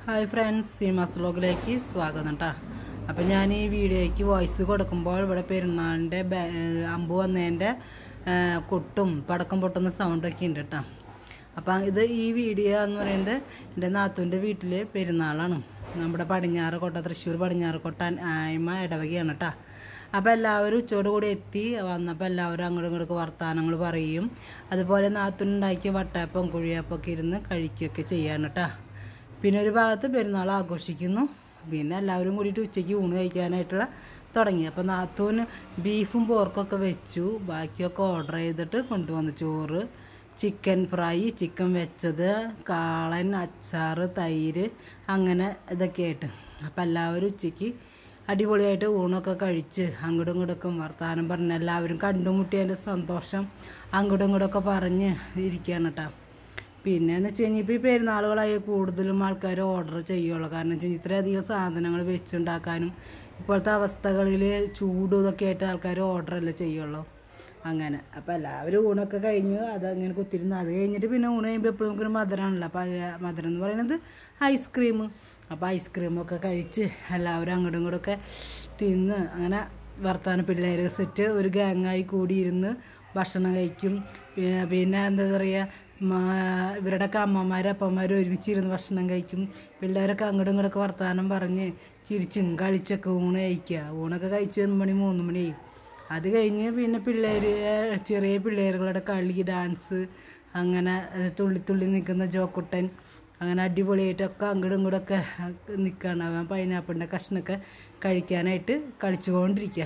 hi friends Seemas വ്ലോഗിലേക്ക് സ്വാഗതം കേട്ടോ അപ്പം ഞാൻ ഈ വീഡിയോയ്ക്ക് വോയിസ് കൊടുക്കുമ്പോൾ ഇവിടെ പെരുന്നാളിൻ്റെ ബാ- ഏഹ് അമ്പ് വന്നതിൻ്റെ ഏഹ് കൊട്ടും പടക്കം പൊട്ടുന്ന സൗണ്ടൊക്കെ ഉണ്ട് കേട്ടോ അപ്പം ഇത് ഈ വീഡിയോ എന്ന് പറയുന്നത് എൻ്റെ നാത്തൂൻ്റെ വീട്ടിൽ പെരുന്നാളാണ് നമ്മുടെ പടിഞ്ഞാറക്കോട്ട തൃശ്ശൂർ പടിഞ്ഞാറക്കോട്ട ആയ്മ ഇടവകയാണ് കേട്ടോ അപ്പോൾ എല്ലാവരും ഉച്ചയോട് കൂടി എത്തി വന്നപ്പോൾ എല്ലാവരും അങ്ങോട്ടും ഇങ്ങോട്ടും വർത്തമാനങ്ങൾ പറയും അതുപോലെ നാത്തുണ്ടാക്കിയ വട്ടയപ്പം കുഴിയപ്പം ഒക്കെ ഇരുന്ന് കഴിക്കുകയൊക്കെ ചെയ്യാണ് കേട്ടോ പിന്നെ ഒരു ഭാഗത്ത് പെരുന്നാൾ ആഘോഷിക്കുന്നു പിന്നെ എല്ലാവരും കൂടിയിട്ട് ഉച്ചയ്ക്ക് ഊണ് കഴിക്കാനായിട്ടുള്ള തുടങ്ങി അപ്പോൾ നാത്തൂന് ബീഫും പോർക്കൊക്കെ വെച്ചു ബാക്കിയൊക്കെ ഓർഡർ ചെയ്തിട്ട് കൊണ്ടുവന്നു ചോറ് ചിക്കൻ ഫ്രൈ ചിക്കൻ വെച്ചത് കാളൻ അച്ചാറ് തൈര് അങ്ങനെ ഇതൊക്കെ ആയിട്ട് അപ്പോൾ എല്ലാവരും ഉച്ചയ്ക്ക് അടിപൊളിയായിട്ട് ഊണൊക്കെ കഴിച്ച് അങ്ങോട്ടും ഇങ്ങോട്ടൊക്കെ വർത്താനം പറഞ്ഞ് എല്ലാവരും കണ്ടുമുട്ടിയതിൻ്റെ സന്തോഷം അങ്ങോട്ടും ഇങ്ങോട്ടൊക്കെ പറഞ്ഞ് ഇരിക്കുകയാണ് കേട്ടോ പിന്നെ എന്ന് വെച്ച് കഴിഞ്ഞാൽ ഇപ്പോൾ ഈ പെരുന്നാളുകളായി കൂടുതലും ആൾക്കാർ ഓർഡർ ചെയ്യുള്ളൂ കാരണം വെച്ച് കഴിഞ്ഞാൽ ഇത്രയധികം സാധനങ്ങൾ വെച്ചുണ്ടാക്കാനും ഇപ്പോഴത്തെ അവസ്ഥകളിൽ ചൂടും ഇതൊക്കെ ആയിട്ട് ആൾക്കാർ ഓർഡറല്ലേ ചെയ്യുള്ളൂ അങ്ങനെ അപ്പോൾ എല്ലാവരും ഊണൊക്കെ കഴിഞ്ഞു അതങ്ങനെ കുത്തിരുന്ന് അത് കഴിഞ്ഞിട്ട് പിന്നെ ഊണ് കഴിയുമ്പോൾ എപ്പോഴും നമുക്കൊരു മധുരമാണല്ലോ അപ്പോൾ ആ മധുരം എന്ന് പറയുന്നത് ഐസ്ക്രീം അപ്പോൾ ഐസ്ക്രീമൊക്കെ കഴിച്ച് എല്ലാവരും അങ്ങോട്ടും ഇങ്ങോട്ടൊക്കെ തിന്ന് അങ്ങനെ വർത്താനം പിള്ളേർ സെറ്റ് ഒരു ഗാങ്ങായി കൂടിയിരുന്ന് ഭക്ഷണം കഴിക്കും പി- പിന്നെ എന്താ പറയുക മാ- ഇവരുടെയൊക്കെ അമ്മമാരും അപ്പന്മാരും ഒരുമിച്ചിരുന്ന് ഭക്ഷണം കഴിക്കും പിള്ളേരൊക്കെ അങ്ങോട്ടും ഇങ്ങോട്ടൊക്കെ വർത്തമാനം പറഞ്ഞ് ചിരിച്ചും കളിച്ചൊക്കെ ഊണ് കഴിക്കുക ഊണൊക്കെ കഴിച്ച് ഒരു മണി മൂന്ന് മണിയായി അത് കഴിഞ്ഞ് പിന്നെ പിള്ളേർ ചെറിയ പിള്ളേരുകളുടെ കളി ഡാൻസ് അങ്ങനെ ഏഹ്, തുള്ളി തുള്ളി നിൽക്കുന്ന ജോക്കുട്ടൻ അങ്ങനെ അടിപൊളിയായിട്ടൊക്കെ അങ്ങോട്ടും ഇങ്ങോട്ടൊക്കെ നിൽക്കുകയാണ് അവൻ പൈനാപ്പിളിൻ്റെ കഷ്ണമൊക്കെ കഴിക്കാനായിട്ട് കളിച്ചുകൊണ്ടിരിക്കുക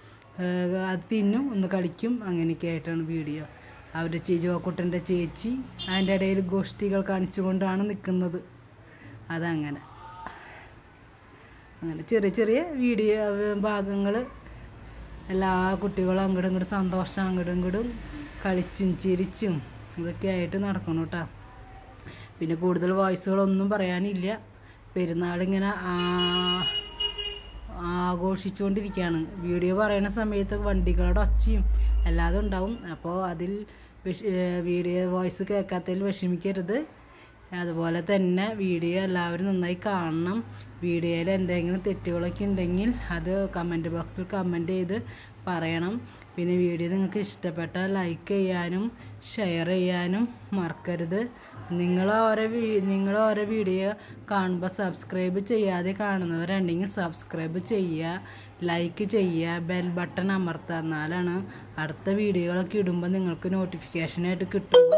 ഏഹ്, അത് തിന്നും ഒന്ന് കളിക്കും അങ്ങനെയൊക്കെ ആയിട്ടാണ് വീഡിയോ അവരുടെ ചേ ജോക്കുട്ടൻ്റെ ചേച്ചി അതിൻ്റെ ഇടയിൽ ഗോഷ്ഠികൾ കാണിച്ചുകൊണ്ടാണ് നിൽക്കുന്നത് അതങ്ങനെ അങ്ങനെ ചെറിയ ചെറിയ വീഡിയോ ഭാഗങ്ങൾ എല്ലാ കുട്ടികളും അങ്ങോട്ടും ഇങ്ങോട്ടും സന്തോഷം അങ്ങോട്ടും ഇങ്ങോട്ടും കളിച്ചും ചിരിച്ചും ഇതൊക്കെ ആയിട്ട് നടക്കണം കേട്ടോ പിന്നെ കൂടുതൽ വോയിസുകളൊന്നും പറയാനില്ല പെരുന്നാളിങ്ങനെ ആ- ആഘോഷിച്ചുകൊണ്ടിരിക്കുകയാണ് വീഡിയോ പറയുന്ന സമയത്ത് വണ്ടികളുടെ ഒച്ചയും എല്ലാതും ഉണ്ടാവും അപ്പോൾ അതിൽ വിഷ ഏഹ് വീഡിയോ വോയിസ് കേൾക്കാത്തതിൽ വിഷമിക്കരുത് അതുപോലെ തന്നെ വീഡിയോ എല്ലാവരും നന്നായി കാണണം വീഡിയോയിൽ എന്തെങ്കിലും തെറ്റുകളൊക്കെ ഉണ്ടെങ്കിൽ അത് കമൻറ്റ് ബോക്സിൽ കമൻറ്റ് ചെയ്ത് പറയണം പിന്നെ വീഡിയോ നിങ്ങൾക്ക് ഇഷ്ടപ്പെട്ടാൽ ലൈക്ക് ചെയ്യാനും ഷെയർ ചെയ്യാനും മറക്കരുത് നിങ്ങൾ ഓരോ വീ നിങ്ങൾ ഓരോ വീഡിയോ കാണുമ്പോൾ സബ്സ്ക്രൈബ് ചെയ്യാതെ കാണുന്നവരുണ്ടെങ്കിൽ സബ്സ്ക്രൈബ് ചെയ്യുക ലൈക്ക് ചെയ്യുക ബെൽ ബട്ടൺ അമർത്തുക എന്നാലാണ് അടുത്ത വീഡിയോകളൊക്കെ ഇടുമ്പോൾ നിങ്ങൾക്ക് നോട്ടിഫിക്കേഷനായിട്ട് കിട്ടുമ്പോൾ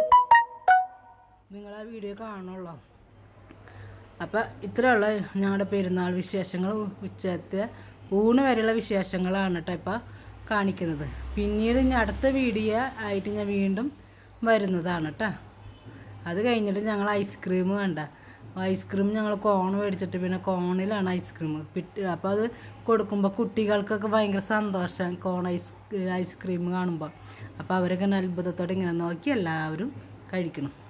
നിങ്ങൾ ആ വീഡിയോ കാണുള്ളൂ അപ്പം ഇത്രയുള്ള ഞങ്ങളുടെ പെരുന്നാൾ വിശേഷങ്ങൾ ഉച്ചത്തെ ഊണ് വരെയുള്ള വിശേഷങ്ങളാണ് കേട്ടോ ഇപ്പം കാണിക്കുന്നത് പിന്നീട് ഇനി അടുത്ത വീഡിയോ ആയിട്ട് ഞാൻ വീണ്ടും വരുന്നതാണ് കേട്ടോ അത് കഴിഞ്ഞിട്ട് ഞങ്ങൾ ഐസ്ക്രീം വേണ്ട ഐസ്ക്രീം ഞങ്ങൾ കോൺ മേടിച്ചിട്ട് പിന്നെ കോണിലാണ് ഐസ്ക്രീം പിറ്റ് അപ്പോൾ അത് കൊടുക്കുമ്പോൾ കുട്ടികൾക്കൊക്കെ ഭയങ്കര സന്തോഷം കോൺ ഐസ് ഐസ്ക്രീം കാണുമ്പോൾ അപ്പോൾ അവരൊക്കെ അത്ഭുതത്തോടെ ഇങ്ങനെ നോക്കി എല്ലാവരും കഴിക്കണം